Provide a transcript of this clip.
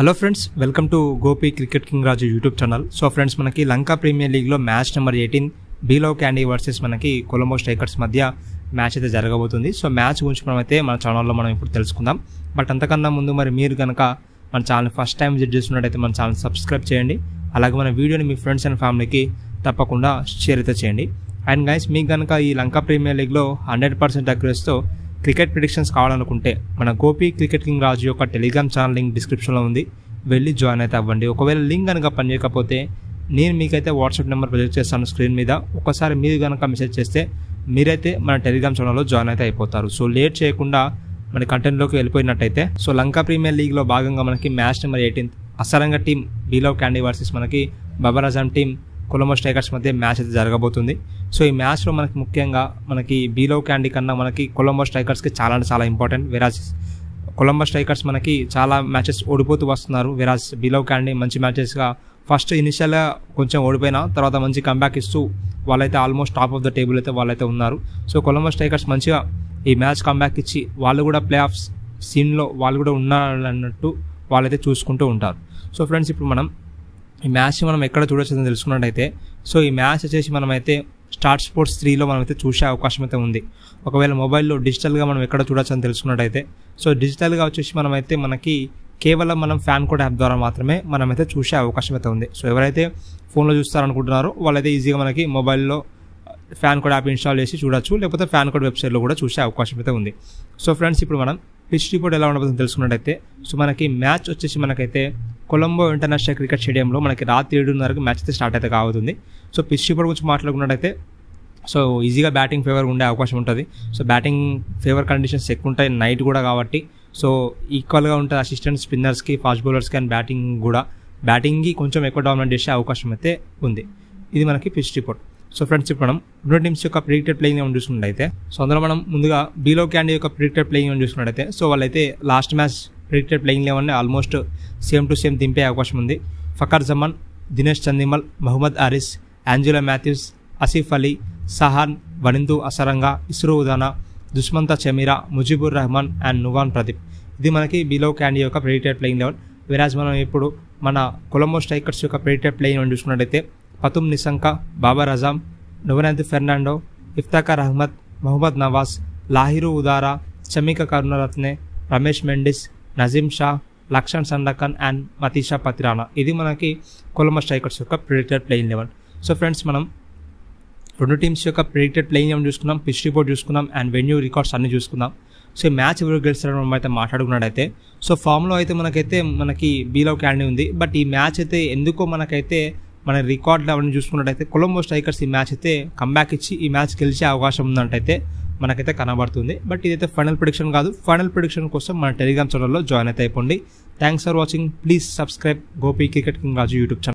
hello friends welcome to Gopi cricket king Raju YouTube channel so friends మనకి Lanka premier లీగ్లో match number eighteen బీలో Kandy versus మనకి Colombo strikers మధ్య match అయితే జరగబోతుంది సో మ్యాచ్ గురించి మనం అయితే మన ఛానల్లో మనం ఇప్పుడు తెలుసుకుందాం బట్ అంతకన్నా ముందు మరి మీరు కనుక మన ఛానల్ ఫస్ట్ టైం విజిట్ చేస్తున్నట్టయితే మన ఛానల్ సబ్స్క్రైబ్ చేయండి అలాగే మన వీడియోని మీ ఫ్రెండ్స్ అండ్ ఫ్యామిలీకి తప్పకుండా షేర్ అయితే చేయండి అండ్ గైస్ మీకు కనుక ఈ లంకా ప్రీమియర్ లీగ్లో హండ్రెడ్ పర్సెంట్ అక్యురస్తో క్రికెట్ ప్రిడిక్షన్స్ కావాలనుకుంటే మన గోపి క్రికెట్ కింగ్ రాజు యొక్క టెలిగ్రామ్ ఛానల్ లింక్ డిస్క్రిప్షన్లో ఉంది వెళ్ళి జాయిన్ అయితే అవ్వండి ఒకవేళ లింక్ కనుక పనిచేయకపోతే నేను మీకైతే వాట్సాప్ నెంబర్ ప్రొజెక్ట్ చేస్తాను స్క్రీన్ మీద ఒకసారి మీరు కనుక మెసేజ్ చేస్తే మీరైతే మన టెలిగ్రామ్ ఛానల్లో జాయిన్ అయితే అయిపోతారు సో లేట్ చేయకుండా మన కంటెంట్లోకి వెళ్ళిపోయినట్టయితే సో లంకా ప్రీమియర్ లీగ్లో భాగంగా మనకి మ్యాచ్ నెంబర్ ఎయిటీన్త్ అసరంగ టీం బీలో క్యాండీ వర్సెస్ మనకి బబరాజాం టీం కొలంబో స్ట్రైకర్స్ మధ్య మ్యాచ్ అయితే జరగబోతుంది సో ఈ మ్యాచ్లో మనకి ముఖ్యంగా మనకి బీలో క్యాండీ కన్నా మనకి కొలంబో స్ట్రైకర్స్కి చాలా అంటే చాలా ఇంపార్టెంట్ వెరాజ్ కొలంబో స్ట్రైకర్స్ మనకి చాలా మ్యాచెస్ ఓడిపోతూ వస్తున్నారు వెరాజ్ బీలో క్యాండీ మంచి మ్యాచెస్గా ఫస్ట్ ఇనిషియల్గా కొంచెం ఓడిపోయినా తర్వాత మంచి కంబ్యాక్ ఇస్తూ వాళ్ళైతే almost top of the table అయితే వాళ్ళైతే ఉన్నారు సో కొలంబో స్ట్రైకర్స్ మంచిగా ఈ మ్యాచ్ కంబ్యాక్ ఇచ్చి వాళ్ళు కూడా ప్లే ఆఫ్ సీన్లో వాళ్ళు కూడా ఉన్నారన్నట్టు వాళ్ళైతే చూసుకుంటూ ఉంటారు సో ఫ్రెండ్స్ ఇప్పుడు మనం ఈ మ్యాచ్ మనం ఎక్కడ చూడొచ్చని తెలుసుకున్నట్టయితే సో ఈ మ్యాచ్ వచ్చేసి మనమైతే స్టార్ట్ స్పోర్ట్స్ త్రీలో మనమైతే చూసే అవకాశం అయితే ఉంది ఒకవేళ మొబైల్లో డిజిటల్గా మనం ఎక్కడ చూడొచ్చు అని తెలుసుకున్నట్టయితే సో డిజిటల్గా వచ్చేసి మనమైతే మనకి కేవలం మనం ఫ్యాన్ కోడ్ యాప్ ద్వారా మాత్రమే మనమైతే చూసే అవకాశం అయితే ఉంది సో ఎవరైతే ఫోన్లో చూస్తారనుకుంటున్నారో వాళ్ళైతే ఈజీగా మనకి మొబైల్లో ఫ్యాన్ కోడ్ యాప్ ఇన్స్టాల్ చేసి చూడొచ్చు లేకపోతే ఫ్యాన్ కోడ్ వెబ్సైట్లో కూడా చూసే అవకాశం అయితే ఉంది సో ఫ్రెండ్స్ ఇప్పుడు మనం పిచ్ రిపోర్ట్ ఎలా ఉండబోతుందో తెలుసుకున్నట్టయితే సో మనకి మ్యాచ్ వచ్చేసి మనకైతే కొలంబో ఇంటర్నేషనల్ క్రికెట్ స్టేడియంలో మనకి రాత్రి ఏడున్నరకు మ్యాచ్ అయితే స్టార్ట్ అయితే కావుతుంది సో పిచ్ రిపోర్ట్ గురించి మాట్లాడుకున్నట్టయితే సో ఈజీగా బ్యాటింగ్ ఫేవర్ ఉండే అవకాశం ఉంటుంది సో బ్యాటింగ్ ఫేవర్ కండిషన్స్ ఎక్కువ ఉంటాయి నైట్ కూడా కాబట్టి సో ఈక్వల్గా ఉంటుంది అసిస్టెంట్ స్పిన్నర్స్కి ఫాస్ట్ బౌలర్స్కి అండ్ బ్యాటింగ్ కూడా బ్యాటింగ్కి కొంచెం ఎక్కువ డామినేట్ చేసే అవకాశం అయితే ఉంది ఇది మనకి పిచ్ రిపోర్ట్ సో ఫ్రెండ్స్ ఇప్పుడు మనం రెండు టీమ్స్ యొక్క ప్రిడిక్టెడ్ ప్లేయింగ్ ఏమైనా చూసుకున్నట్టయితే సో అందులో మనం ముందుగా బీలో క్యాండీ యొక్క ప్రిడిక్టెడ్ ప్లేయింగ్ ఏమైనా చూసుకున్నట్టయితే సో వాళ్ళైతే last match predicted playing eleven almost same to same దింపే అవకాశం ఉంది ఫకర్ జమాన్ దినేష్ చందిమల్ మహమ్మద్ ఆరిస్ యాంజులా మాథ్యూస్ ఆసిఫ్ అలీ సహాన్ వనిందు అసరంగా ఇస్రో ఉదానా దుష్మంత చమీరా ముజిబుర్ రెహమాన్ అండ్ నుగాన్ ప్రదీప్ ఇది మనకి బిలో క్యాండీ యొక్క ప్రెడిటెడ్ ప్లేయింగ్ లెవెన్ విరాజ్ మనం ఇప్పుడు మన కొలంబో స్ట్రైకర్స్ యొక్క ప్రెడిటెడ్ ప్లేయింగ్ చూసుకున్నట్టయితే పతుమ్ నిసంక బాబర్ అజాం నువనంత్ ఫెర్నాండో ఇఫ్తాకర్ అహ్మద్ మహమ్మద్ నవాజ్ లాహిరు ఉదారా చమిక కరుణరత్నే రమేష్ మెండిస్ నజీం షా లక్షణ్ సండకన్ అండ్ మతీషా పతిరానా ఇది మనకి కొలంబో స్ట్రైకర్స్ యొక్క predicted playing eleven so friends మనం రెండు టీమ్స్ యొక్క ప్రిడిక్టెడ్ ప్లేయింగ్ ఏమైనా చూసుకున్నాం పిచ్ రిపోర్ట్ చూసుకున్నాం అండ్ వెన్యూ రికార్డ్స్ అన్ని చూసుకుందాం సో ఈ మ్యాచ్ ఎవరు గెలుస్తారని మనం అయితే మాట్లాడుకున్నట్టయితే సో ఫామ్లో అయితే మనకైతే మనకి బీలో క్యాండీ ఉంది బట్ ఈ మ్యాచ్ అయితే ఎందుకో మనకైతే మన రికార్డులు అవన్నీ చూసుకున్నట్టయితే కొలంబో స్ట్రైకర్స్ ఈ మ్యాచ్ అయితే కంబ్యాక్ ఇచ్చి ఈ మ్యాచ్ గెలిచే అవకాశం ఉందంటైతే మనకైతే కనబడుతుంది బట్ ఇదైతే ఫైనల్ ప్రిడిక్షన్ కాదు ఫైనల్ ప్రిడిక్షన్ కోసం మన టెలిగ్రామ్ ఛానల్లో జాయిన్ అయితే అయిపోండి thanks for watching please subscribe Gopi cricket king Raju YouTube channel